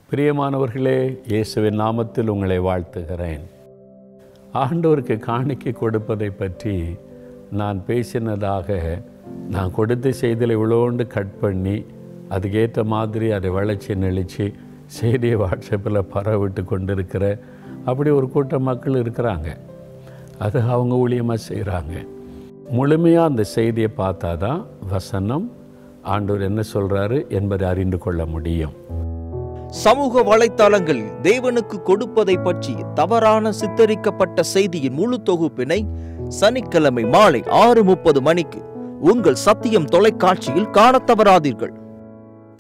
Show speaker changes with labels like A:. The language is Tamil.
A: பிரியமானவர்களே இயேசுவின் நாமத்தில் உங்களை வாழ்த்துகிறேன் ஆண்டவருக்கு காணிக்கை கொடுப்பதை பற்றி நான் பேசினதாக நான் கொடுத்த செய்தியில் இவ்வளோண்டு கட் பண்ணி அதுக்கேற்ற மாதிரி அதை வளர்ச்சி நெளிச்சு செய்தியை வாட்ஸ்அப்பில் பரவிட்டு கொண்டிருக்கிற அப்படி ஒரு கூட்டம் மக்கள் இருக்கிறாங்க அது அவங்க ஊழியமாக செய்கிறாங்க முழுமையாக அந்த செய்தியை பார்த்தா தான் வசனம் ஆண்டவர் என்ன சொல்கிறாரு என்பதை அறிந்து கொள்ள முடியும்
B: சமூக வலைத்தளங்களில் தேவனுக்கு கொடுப்பதை பற்றி தவறான சித்தரிக்கப்பட்ட செய்தியின் முழு தொகுப்பினை சனிக்கிழமை மாலை ஆறு முப்பது மணிக்கு உங்கள் சத்தியம் தொலைக்காட்சியில் காணத் தவறாதீர்கள்